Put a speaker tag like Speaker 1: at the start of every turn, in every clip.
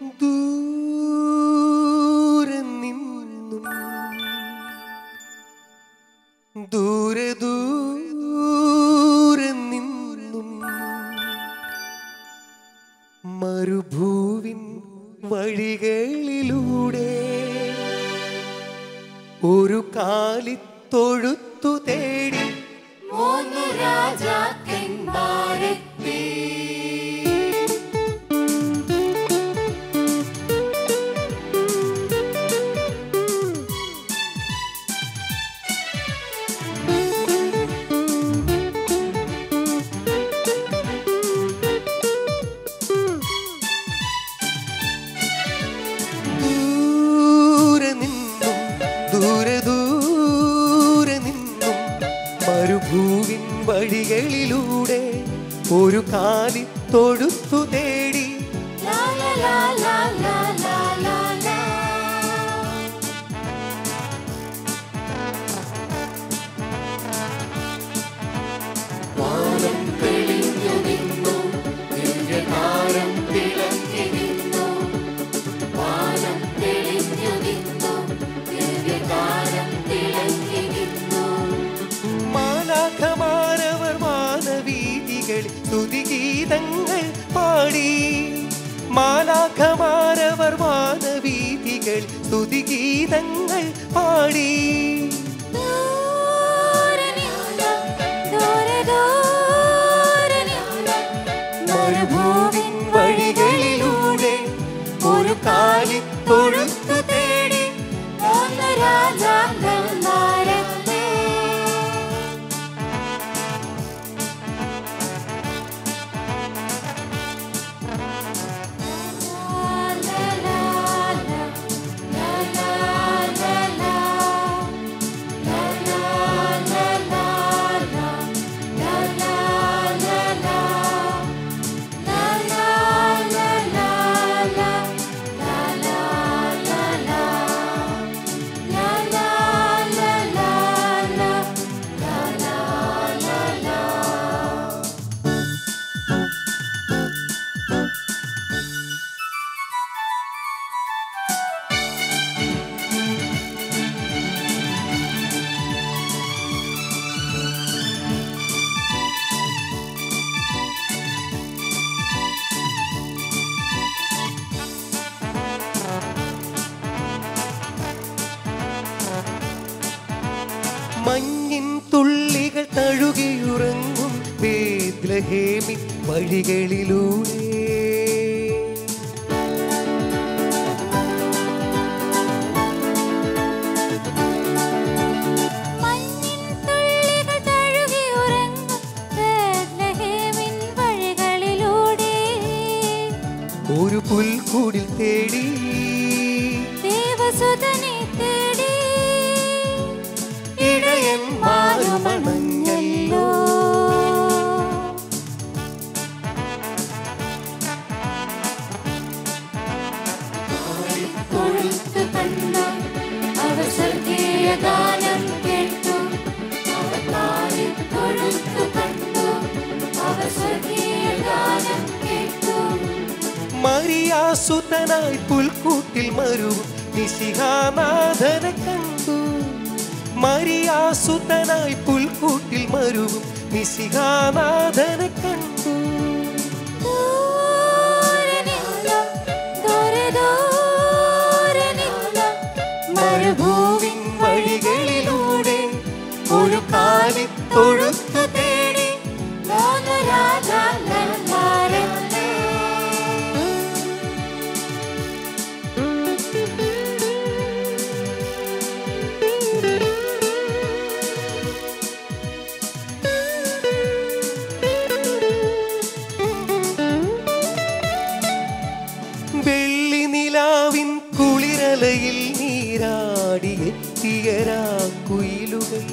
Speaker 1: ദൂരെ നിന്നും ദൂരെ ദൂരെ നിന്നും മരുഭൂവിൻ വഴികളിലൂടെ ഒരു കാലിത്തൊഴുത്തു തേടി
Speaker 2: മൂന്നു രാജാക്കന്മാരെത്തി
Speaker 1: ദൂരെ നിന്നും ദൂരെ ദൂരെ നിന്നും മരുഭൂവിൻ വഴികളിലൂടെ ഒരു കാലിത്തൊഴുത്തു തേടി
Speaker 2: ലാ ലാ ലാ ലാ ലാ ലാ ലാ ലാ വാനം തെളിഞ്ഞു നിന്നു ദിവ്യതാരം തിളങ്ങി നിന്നു വാനം തെളിഞ്ഞു നിന്നു ദിവ്യതാരം തിളങ്ങി നിന്നു
Speaker 1: മാലാഖമാരവർ മാനവീതികളിൽ സ്തുതിഗീതങ്ങൾ പാടി മാലാഖമാരവർ മാനവീതികളിൽ സ്തുതിഗീതങ്ങൾ പാടി
Speaker 2: ദൂരെ നിന്നു ദൂരെ ദൂരെ നിന്നു
Speaker 1: മരുഭൂവിൻ വഴികളിലൂടെ ഒരു കാലിത്തൊഴുത്തു തേടി
Speaker 2: മൂന്ന് രാജാക്കന്മാരെത്തി
Speaker 1: മഞ്ഞിൻ തുള്ളികൾ തഴുകിയുറങ്ങും ബേദ്ലഹേമിൻ വഴികളിലൂടെ
Speaker 2: മഞ്ഞിൻ തുള്ളികൾ തഴുകി ഉറങ്ങും ബേത്ലഹേമിൻ വഴികളിലൂടെ
Speaker 1: ഒരു പുൽക്കൂടിൽ തേടി
Speaker 2: ദേവസുതനെ തേടി
Speaker 1: ഇടയന്മാരുമണഞ്ഞല്ലോ
Speaker 2: കൊഴുത്തു കണ്ടു അവർ സ്വർഗീയ ഗാനം കേട്ടു അവർ കാലിൽ കൊഴുത്തു കണ്ടു അവർ സ്വർഗീയ ഗാനം കേട്ടു
Speaker 1: മരിയാസുതനായി പുൽക്കൂട്ടിൽ മരുവും നിശിഹാനാഥനെ കണ്ടു മരിയാസുതനായി പുൽക്കൂട്ടിൽ മരുവും നിശിഹാനാഥനെ കണ്ടു
Speaker 2: ദൂരെ നിന്നു, ദൂരെ ദൂരെ നിന്നു,
Speaker 1: മരുഭൂവിൻ വഴികളിലൂടെ ഒരു കാലിത്തൊഴുത്തു തേടി
Speaker 2: മൂന്ന് രാജാക്കന്മാരെത്തി.
Speaker 1: വെള്ളി നിലാവിൻ കുളിരലയിൽ നീരാടിയെത്തിയരാ കുയിലുകൾ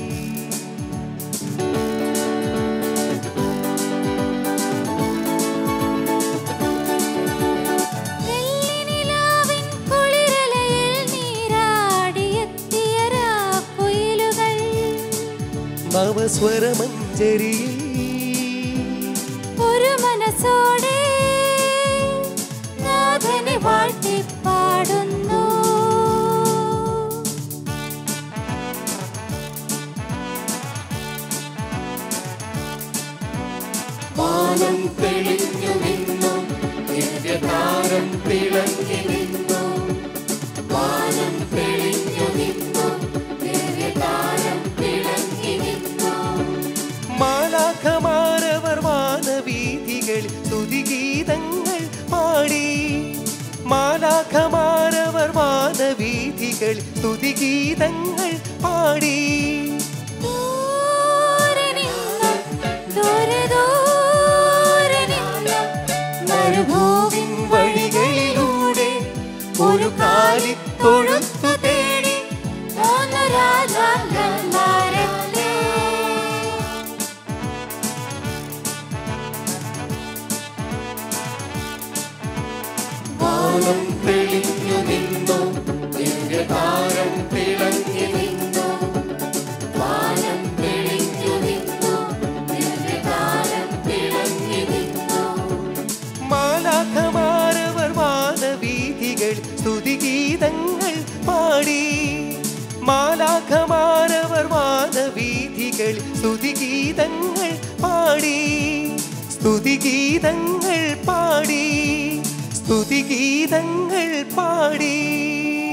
Speaker 2: വെള്ളിനിലാവിൻ കുളിരലയിൽ നീരാടിയെത്തിയ രാക്കുയിലുകൾ.
Speaker 1: നവസ്വരമഞ്ജരിയിൽ
Speaker 2: ഒരു മനസ്സോടെ നാഥനെ വാഴ്ത്തിപ്പാടുന്നു
Speaker 1: വാനം തെളിഞ്ഞു നിന്നു ദിവ്യതാരം തിളങ്ങി നിന്നു വാനം തെളിഞ്ഞു നിന്നു ദിവ്യതാരം തിളങ്ങി നിന്നു മാലാഖമാരവർ വാനവീഥികളിൽ സ്തുതിഗീതങ്ങൾ പാടി മാലാഖമാരവർ വാനവീഥികളിൽ സ്തുതിഗീതങ്ങൾ പാടി
Speaker 2: ദൂരെ നിന്നും ദൂരെ ദൂരെ നിന്നും മരുഭൂവിൻ
Speaker 1: വഴികളിലൂടെ ഒരു കാലിത്തൊഴുത്തു തേടി
Speaker 2: മൂന്ന് രാജാക്കന്മാരെത്തി
Speaker 1: വാനം തെളിഞ്ഞു നിന്നു ദിവ്യതാരം തിളങ്ങി നിന്നു വാനം തെളിഞ്ഞു നിന്നു ദിവ്യതാരം തിളങ്ങി നിന്നു മാലാഖമാരവർ വാനവീഥികൾ സ്തുതിഗീതങ്ങൾ പാടി മാലാഖമാരവർ വാനവീഥികൾ സ്തുതിഗീതങ്ങൾ പാടി സ്തുതിഗീതങ്ങൾ പാടി സ്തുതിഗീതങ്ങൾ പാടി